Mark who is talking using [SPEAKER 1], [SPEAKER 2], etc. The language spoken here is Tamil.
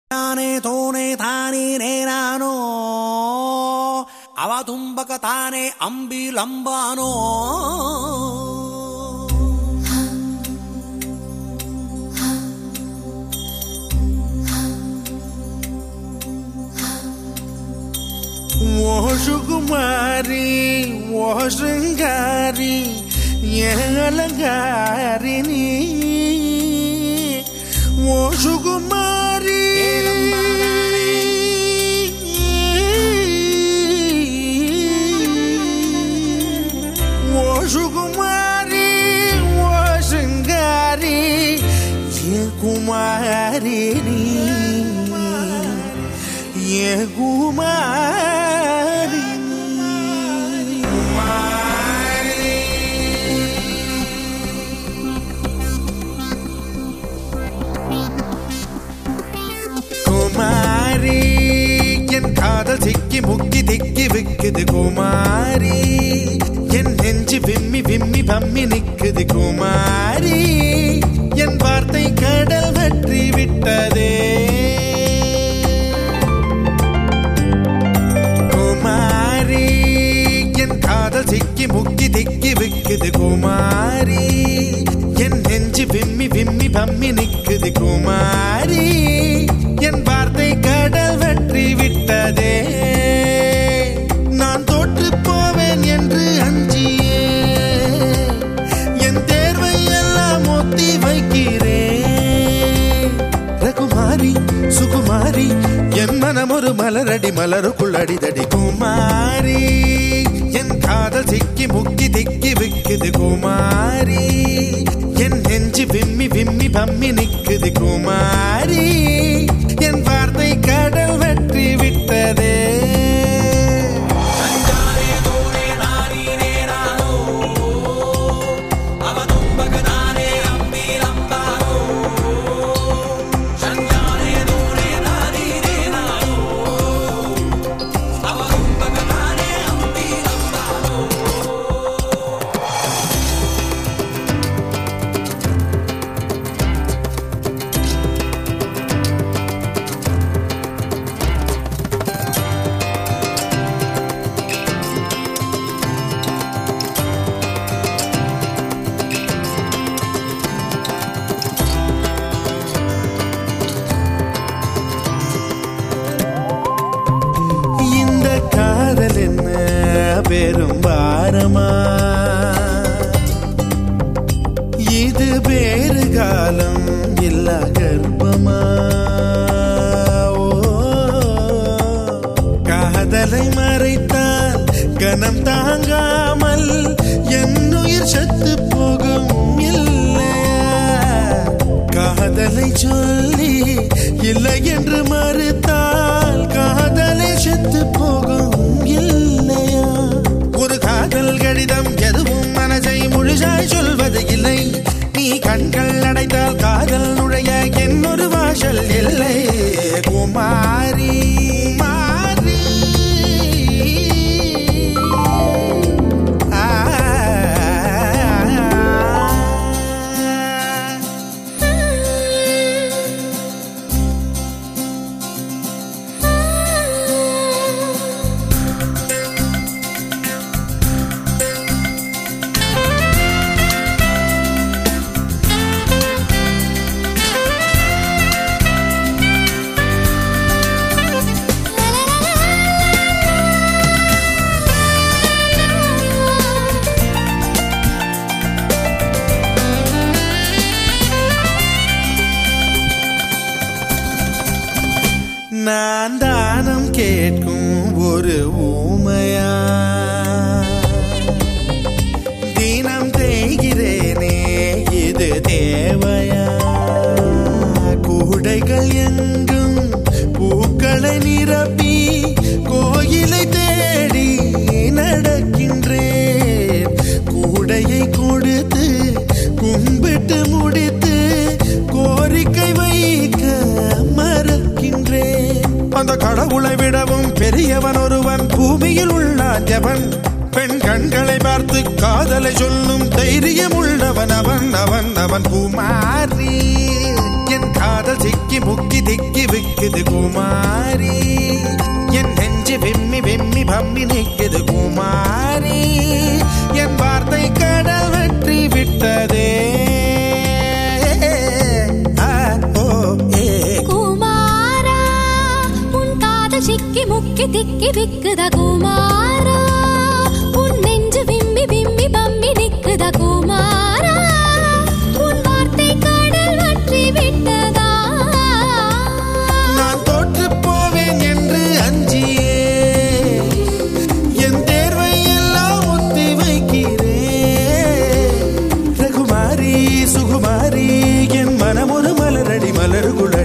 [SPEAKER 1] ತಾನೇ ತೋನೆ ತಾನೇ ನೇನಾನೋ ಅವ ತುಂಬಕ ತಾನೇ ಅಂಬಿಲಂಬಾನೋ
[SPEAKER 2] ఓ సుకుమారి ఓ శృంగారి ఏలంగారిని ఓ సుకుమారి ఓ సుకుమారి ఓ శృంగారి ఏ కుమారిని ఏ కుమారి குமாரி என் காதல் சிக்கி முக்கி திக்கி விக்குது குமாரி என் நெஞ்சு விம்மி விம்மி பம்மி நிக்குது குமாரி என் வார்த்தை கடல் வற்றி விட்டதே குமாரி என் காதல் சிக்கி முக்கி திக்கி விக்குது குமாரி என் நெஞ்சு விம்மி விம்மி பம்மி நிக்குது குமாரி என் வார்த்தை கடல் வெற்றி விட்டதே நான் தோற்று போவேன் என்று அஞ்சியே என் தேர்வை எல்லாம் ஒத்தி வைக்கிறேன் ரகுமாரி சுகுமாரி என் மனம் ஒரு மலரடி மலருக்குள் அடிதடி குமாரி என் காதல் சிக்கி முக்கி திக்கி விக்குது குமாரி என் நெஞ்சு விம்மி விம்மி பம்மி நிக்குது குமாரி என் வார்த்தை கடல் வெற்றி விட்டதே இந்த காதல் என்ன பெரும் பாரமா இது வேறு காலம் இல்ல கர்ப்பமா ஓ, காதலை மறைத்தால் கனம் தாங்காமல் என் உயிர் செத்து போகும் இல்லையா காதலை சொல்லி இல்லை என்று மறுத்தால் காதலை செத்து போகும் இல்லையா ஒரு காதல் கடிதம் எதுவும் மனசை முழுசாய் சொல்வது இல்லை நீ கண்கள் அடைத்தால் காதல் நுழைய என்னொரு வாசல் இல்லை குமாரி மாறி ஆ நான் தானம் கேட்கும் ஒரு ஊமையா தினம் தேய்கிறேனே இது தேவையா கூடைகள் எங்கும் பூக்களை நிரப்பி கோயிலை தேடி நடக்கின்றேன் கூடையை கொடுத்து கும்பிட்டு முடித்து கோரிக்கை வைக்க மறக்கின்றேன் அந்த கடவுளை விடவும் பெரியவன் ஒருவன் பூமியில் உள்ளான் எவன் பெண் கண்களை பார்த்து காதலை சொல்லும் தைரியம் உள்ளவன் அவன் அவன் அவன் குமாரி என் காதல் சிக்கி முக்கி திக்கி விக்குது குமாரி என் நெஞ்சு வெம்மி வெம்மி பம்மி நிக்குது குமாரி என் வார்த்தை கடல் வெற்றி விட்டதே ஆ, ஓ, ஏ.
[SPEAKER 3] குமாரா உன் காதல் சிக்கி முக்கி திக்கி விக்குத குமாரா உன் நெஞ்சு விம்மி விம்மி பம்மி நிக்குத குமாரா உன் வார்த்தை கடல் வற்றி விட்டதா
[SPEAKER 2] நான் தோற்றுப் போவேன் என்று அஞ்சியே என் தேர்வை எல்லாம் ஒத்தி வைக்கிறேன் ரகுமாரி சுகுமாரி என் மனம் ஒரு மலரடி மலர் குழ